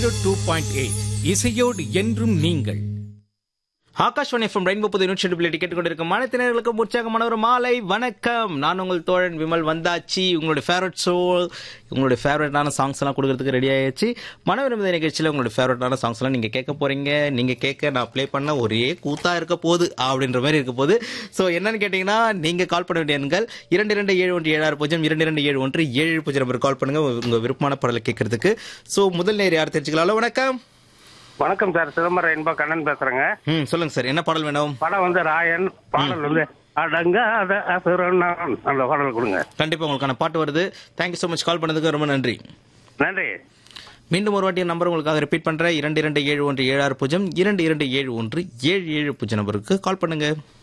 Zero two point eight இசையோடு என்றும் நீங்கள் ஆகாஷ்வாணி எஃப்எம் ரெயின்போ புது நூற்றி பிள்ளை டிக்கெட் கொண்டிருக்கும் அனைத்தினர்களுக்கும் உற்சாகமான ஒரு மாலை வணக்கம் நான் உங்கள் தோழன் விமல் வந்தாச்சு உங்களுடைய ஃபேவரட் ஷோ உங்களுடைய ஃபேவரட்டான சாங்ஸ் எல்லாம் கொடுக்கறதுக்கு ரெடி ஆயாச்சு மனவிரும்புத நிகழ்ச்சியில் உங்களுடைய ஃபேவரட்டான சாங்ஸ் எல்லாம் நீங்க கேட்க போறீங்க நீங்க கேட்க நான் ப்ளே பண்ண ஒரே கூத்தா இருக்க போகுது அப்படின்ற மாதிரி இருக்க போகுது ஸோ என்னன்னு கேட்டீங்கன்னா நீங்க கால் பண்ண வேண்டிய எண்கள் இரண்டு இரண்டு ஏழு ஒன்று ஏழாறு பூஜ்ஜியம் இரண்டு இரண்டு ஏழு ஒன்று ஏழு ஏழு பூஜ்ஜியம் நம்பர் கால் பண்ணுங்க உங்க விருப்பமான பாடலை கேட்கறதுக்கு ஸோ முதல் நேர் யார் தெரிஞ்சுக்கலாம் ஹலோ, வணக்கம் வணக்கம் சார் சிதம்பரம் இன்பா கண்ணன் பேசுறேங்க ம் சொல்லுங்க சார் என்ன பாடல் வேணும் படம் வந்து ராயன் பாடல் வந்து அடங்காத அசுரன் நான். அந்த பாடல் கொடுங்க கண்டிப்பா உங்களுக்கான பாட்டு வருது தேங்க்யூ ஸோ மச் கால் பண்ணதுக்கு ரொம்ப நன்றி நன்றி மீண்டும் ஒரு வாட்டி நம்பர் உங்களுக்காக ரிப்பீட் பண்றேன் இரண்டு இரண்டு ஏழு ஒன்று ஏழு ஆறு பூஜ்ஜியம் இரண்டு இரண்டு ஏழு ஒன்று ஏழு ஏழு பூஜ்ஜியம் நம்பருக்கு கால் பண்ணுங்க